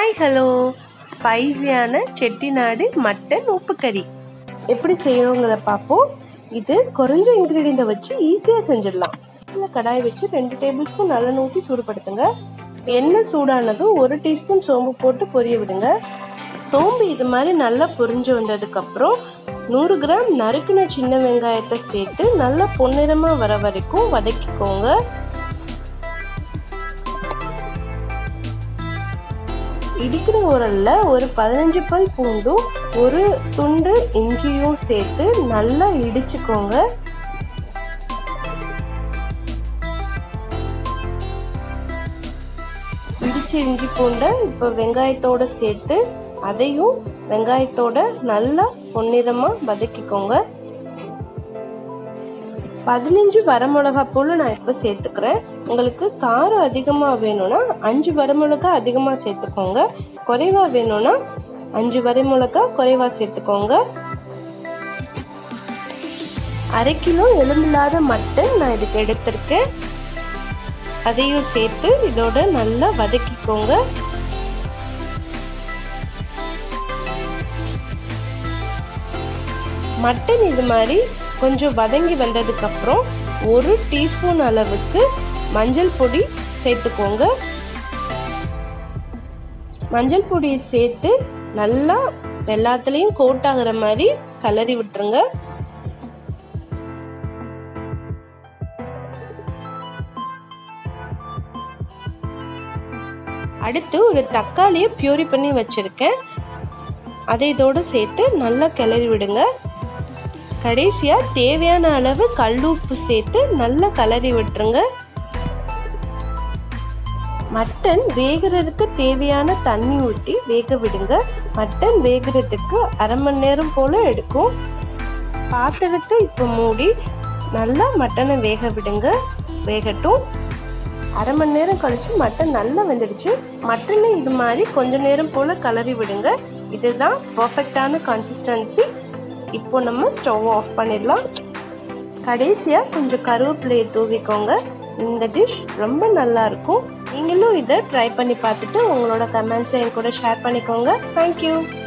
hi hello ஸ்பைசியான Chettinad mutton உப்பு கறி எப்படி செய்யணுங்கிறத பார்ப்போம் இது குறைஞ்ச இன்க்ரீடியண்ட்டை வச்சு ஈஸியாக செஞ்சிடலாம் இந்த கடாய் வச்சு ரெண்டு டேபிள் ஸ்பூன் நல்லெண்ணெய் ஊற்றி சூடுபடுத்துங்க எண்ணெய் சூடானதும் ஒரு டீஸ்பூன் சோம்பு போட்டு பொரிய விடுங்க சோம்பு இது மாதிரி நல்லா பொரிஞ்சு வந்ததுக்கப்புறம் நூறு கிராம் நறுக்கின சின்ன வெங்காயத்தை சேர்த்து நல்லா பொன்னிறமாக வர வரைக்கும் வதக்கிக்கோங்க இடிக்கிற உரல்ல ஒரு பதினஞ்சு பல் பூண்டும் ஒரு துண்டு இஞ்சியும் சேர்த்து நல்லா இடிச்சுக்கோங்க இடிச்ச இஞ்சி பூண்டை இப்போ வெங்காயத்தோட சேர்த்து அதையும் வெங்காயத்தோட நல்லா பொன்னிறமாக வதக்கிக்கோங்க பதினஞ்சு வரமிளகா போல் நான் இப்போ சேர்த்துக்கிறேன் உங்களுக்கு காரம் அதிகமாக வேணும்னா அஞ்சு வரமிளகா அதிகமாக சேர்த்துக்கோங்க குறைவாக வேணும்னா அஞ்சு வரமிளகா குறைவாக சேர்த்துக்கோங்க அரை கிலோ எலும்பில்லாத மட்டன் நான் இதுக்கு எடுத்திருக்கேன் அதையும் சேர்த்து இதோட நல்லா வதக்கிக்கோங்க மட்டன் இது மாதிரி கொஞ்சம் வதங்கி வந்ததுக்கப்புறம் ஒரு டீஸ்பூன் அளவுக்கு மஞ்சள் பொடி சேர்த்துக்கோங்க மஞ்சள் பொடியை சேர்த்து நல்லா எல்லாத்துலேயும் கோட் ஆகிற மாதிரி கலரி விட்டுருங்க அடுத்து ஒரு தக்காளியை பியூரி பண்ணி வச்சுருக்கேன் அதை இதோடு சேர்த்து நல்லா கிளறி விடுங்க கடைசியாக தேவையான அளவு கல்லுப்பு சேர்த்து நல்லா கலரி விட்டுருங்க மட்டன் வேகிறதுக்கு தேவையான தண்ணி ஊற்றி வேக விடுங்க மட்டன் வேகிறதுக்கு அரை மணி நேரம் போல் எடுக்கும் பாத்திரத்தை இப்போ மூடி நல்லா மட்டனை வேக விடுங்க வேகட்டும் அரை மணி நேரம் கழிச்சு மட்டன் நல்லா வெந்துடுச்சு மட்டனை இது மாதிரி கொஞ்ச நேரம் போல் கலரி விடுங்க இதுதான் பர்ஃபெக்டான கன்சிஸ்டன்சி இப்போ நம்ம ஸ்டவ் ஆஃப் பண்ணிடலாம் கடைசியாக கொஞ்சம் கருவேப்பிலையை தூவிக்கோங்க இந்த டிஷ் ரொம்ப நல்லா இருக்கும் நீங்களும் இதை ட்ரை பண்ணி பார்த்துட்டு உங்களோட கமெண்ட்ஸை என் கூட ஷேர் பண்ணிக்கோங்க தேங்க்யூ